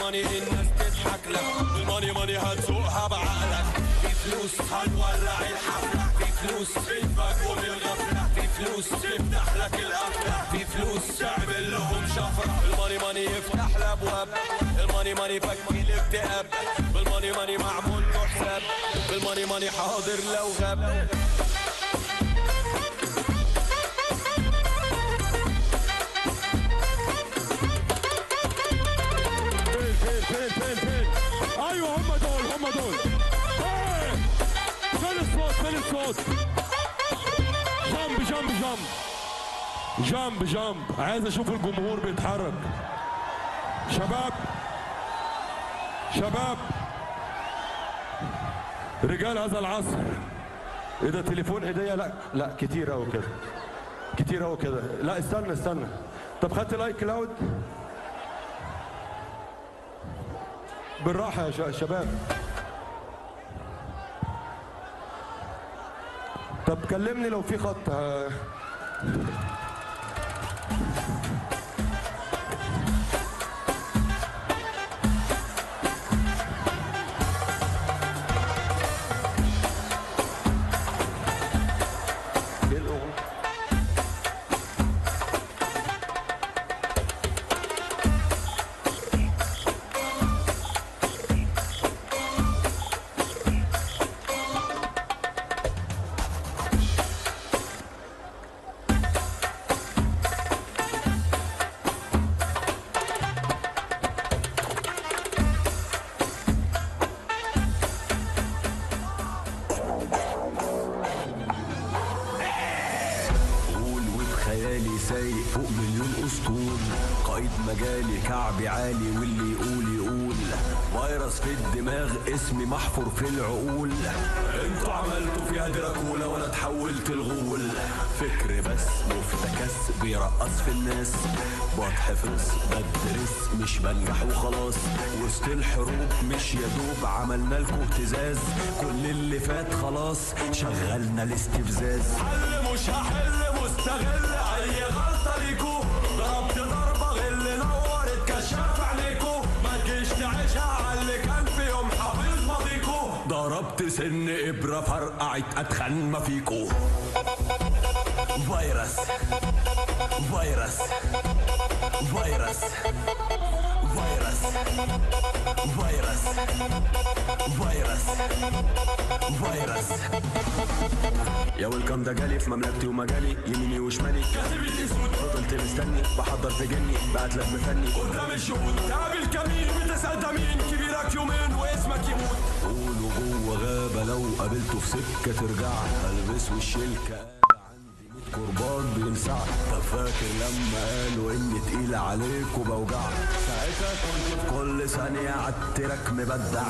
ماني الناس تضحك لك بالماني ماني هتسوقها بعقلك في فلوس هنولع الحفلة في فلوس تنفك وبالغفلة في فلوس تفتح لك القفلة في فلوس تعمل لهم شفرة بالماني ماني يفتح الابواب الماني ماني يفكي الاكتئاب بالماني ماني معمول له حساب بالماني ماني حاضر لو غاب فين فين فين فين فين ايوه هم دول هم دول إيه. فين الصوت فين الصوت جنب جنب جنب جنب جنب عايز اشوف الجمهور بيتحرك شباب شباب رجال هذا العصر ايه ده تليفون ايديا لا لا كتير قوي كده كتير قوي كده لا استنى استنى طب خدت لايك كلاود بالراحة يا ش- شباب طب كلمني لو في خط آه. ايه الأغنية؟ قول وبخيالي سايق فوق مليون اسطول قائد مجالي كعبي عالي واللي يقول يقول فيروس في الدماغ اسمي محفور في العقول انتوا عملتوا فيها دراكولا وانا اتحولت الغول فكر بس مفتكس بيرقص في الناس بتحفظ بدرس مش بنجح وخلاص وسط الحروب مش يا دوب عملنا لكم اهتزاز كل اللي فات خلاص شغلنا الاستفزاز حل مش هحل مستغل اي غلطه ليكو ضربت ضربه غل نورت كشاف عليكو ما تجيش تعيشها على اللي كان في يوم حافظ ماضيكو ضربت سن ابره فرقعت اتخن ما فيكو فيروس فيروس فيروس فيروس فيروس فيروس فيروس يا ويلكم ده جالي في مملكتي ومجالي يميني وشمالي كاتب اسود فضلت مستني بحضر تجني بعتلك بفني قدام الشهود تقابل كمين بتسأل ده مين كبيرك يومين واسمك يموت قولوا جوه غابة لو قابلته في سكة ترجع البس والشلكة عندي ميت كربان بيلسع طب فاكر لما قالوا اني تقيل عليك وبوجع ساعتها كنت في كل ثانية عالتراك مبدع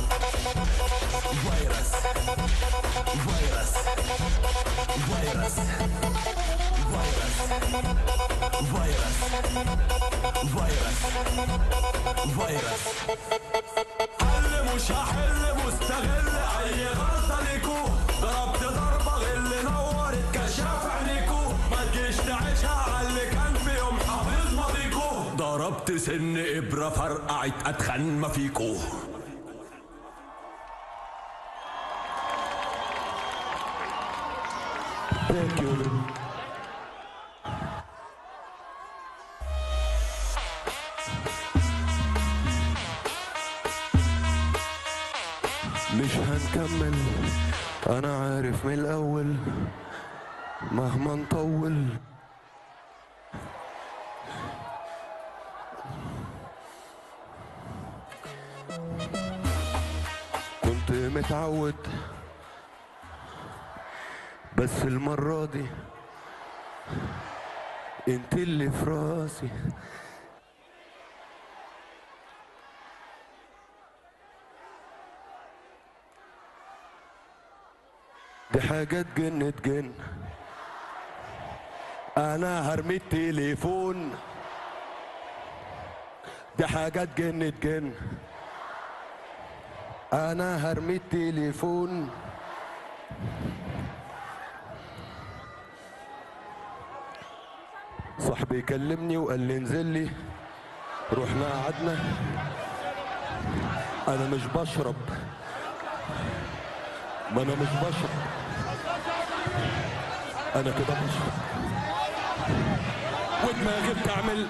فيروس فيروس فيروس فيروس فيروس فيروس فيروس حل مش هحل مستغل اي غلطه ليكو ضربت ضربه غل نورت كشاف عينيكو ما تجيش تعيشها على اللي كان في يوم حافظ ماضيكو ضربت سن ابره فرقعت اتخن ما فيكو Thank you. مش هنكمل انا عارف من الاول مهما نطول كنت متعود بس المرة دي انت اللي في راسي دي حاجة تجن تجن انا هرمي التليفون دي حاجة تجن تجن انا هرمي التليفون صاحبي كلمني وقال لي انزل لي رحنا قعدنا انا مش بشرب ما انا مش بشرب انا كده بشرب ودماغي بتعمل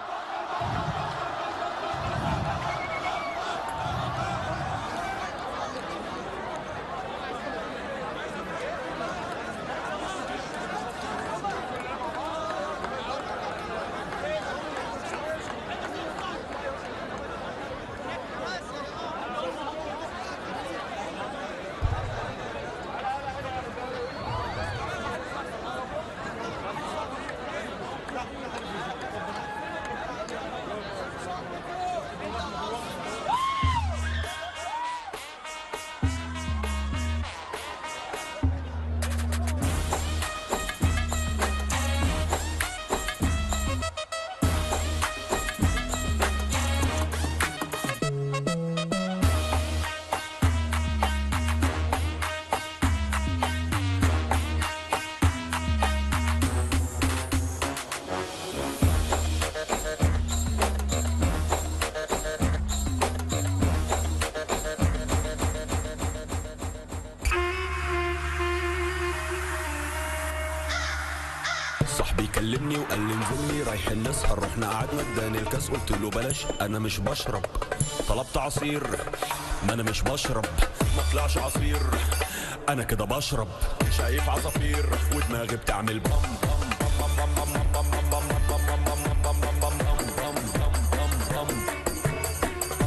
صاحبي كلمني وقال لي انزل لي رايحين نسهر رحنا قعدنا اداني الكاس قلت له بلاش انا مش بشرب طلبت عصير ما انا مش بشرب ما طلعش عصير انا كده بشرب شايف عصافير ودماغي بتعمل بام بام بام بام بام بام بام بام بام بام بام بام بام بام بام بام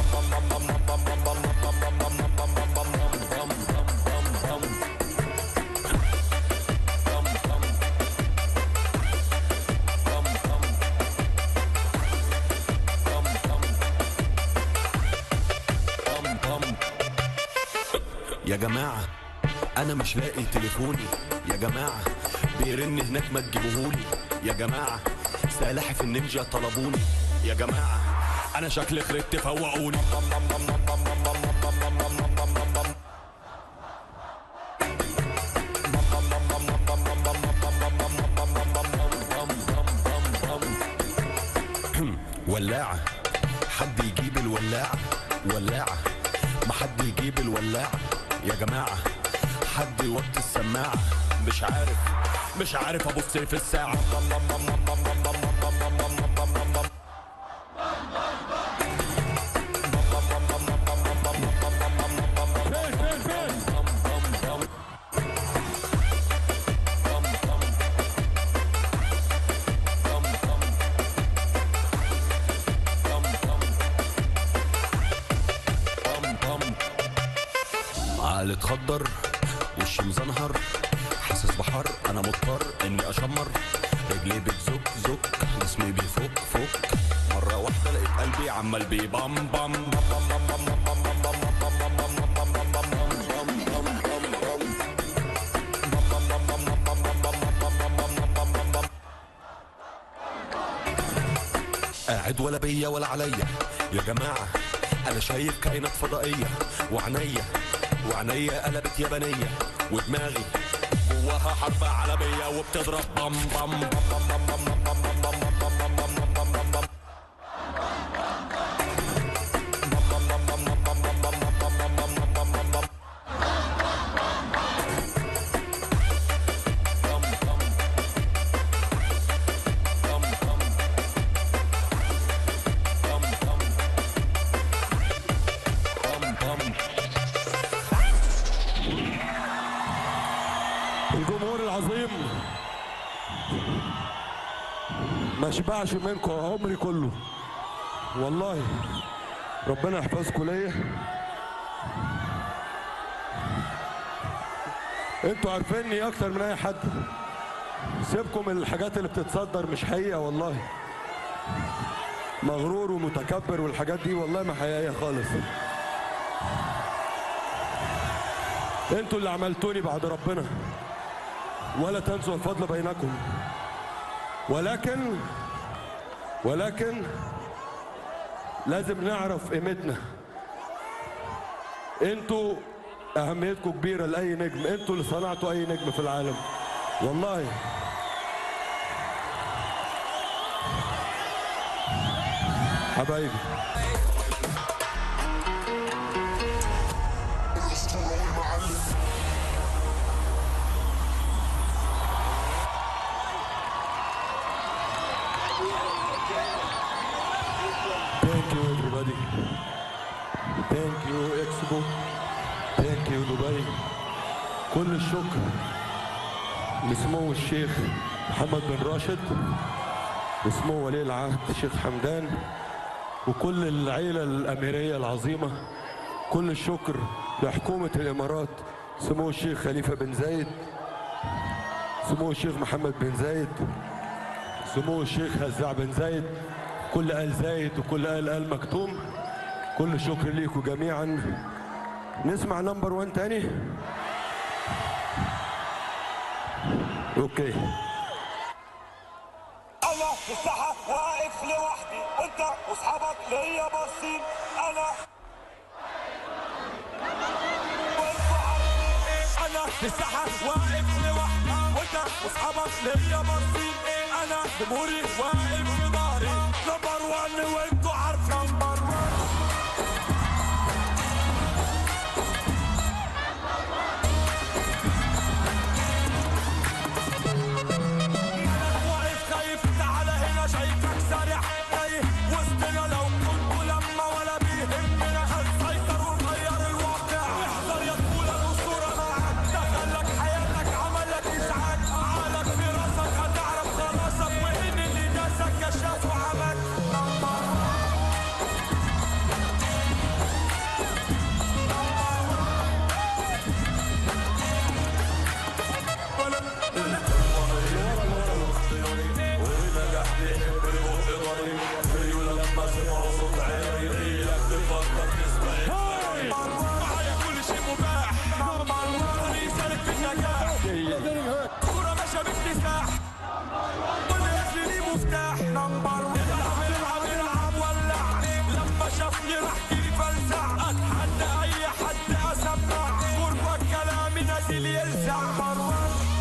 يا جماعة أنا مش لاقي تليفوني يا جماعة بيرن هناك ما تجيبوهولي يا جماعة سلاحف النينجا طلبوني يا جماعة أنا شكلي خربت فوقوني ولاعة حد يجيب الولاعة ولاعة ما حد يجيب الولاعة يا جماعة حد يوطي السماعة مش عارف مش عارف ابص في الساعة فين فين فين عقل اتخدر وشي مزنهر حاسس بحر انا مضطر اني اشمر رجلي بتزك زك جسمي بيفك فك مرة واحدة لقيت قلبي عمال بيبام بام قاعد ولا بيا ولا عليا يا جماعة أنا شايف كائنات فضائية وعينيا وعينيا قلبت يابانية ودماغي جواها حرب عالمية وبتضرب بام بام بام بام بام بام بام بام بام بام بام بام بام بام الجمهور العظيم ما شبعش منكم عمري كله والله ربنا يحفظكم ليا انتوا عارفيني اكتر من اي حد سيبكم من الحاجات اللي بتتصدر مش حقيقه والله مغرور ومتكبر والحاجات دي والله ما حقيقيه خالص انتوا اللي عملتوني بعد ربنا ولا تنسوا الفضل بينكم ولكن ولكن لازم نعرف قيمتنا انتوا اهميتكم كبيره لاي نجم انتوا اللي صنعتوا اي نجم في العالم والله حبايبي everybody. Thank you Expo. Thank you دبي. كل الشكر لسمو الشيخ محمد بن راشد وسمو ولي العهد الشيخ حمدان وكل العيلة الأميرية العظيمة كل الشكر لحكومة الإمارات سمو الشيخ خليفة بن زايد سمو الشيخ محمد بن زايد سمو الشيخ هزاع بن زايد كل آل زايد وكل آل آل مكتوم كل الشكر ليكم جميعا نسمع نمبر وان تاني اوكي انا في الساحه واقف لوحدي انت واصحابك ليا باصين انا وانتوا عارفين ايه انا في الساحه واقف لوحدي وانت واصحابك ليا باصين ايه انا جمهوري واقف في ظهري نمبر 1 وانتوا عارفين نمبر 1 واقف خايف تعالى هنا شايفك سارح تايه وسطنا لو كنت لما ولا بيهمنا هنسيطر ونغير الواقع احذر يا طفولة الأسطورة معاك دخلك حياتك عملك إزعاج عقلك في راسك هتعرف خلاصك وإن اللي داسك كشاف وعمل نمبر معايا كل شيء مباح طريق سالك في النجاح كورة ماشية باكتساح كل اسم ليه مفتاح نمبر العب العب العب ولع لما شافني راح جيلي فلسع اتحدى اي حد اسمع غربة كلامي نازل يلسع نمبر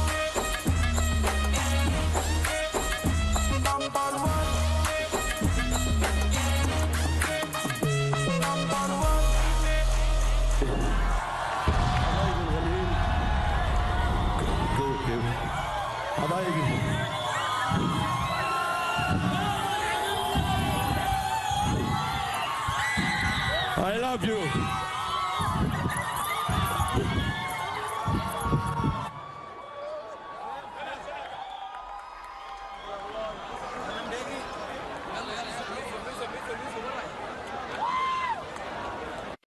نمبر نمبر حبايبي الغاليين حبايبي I love you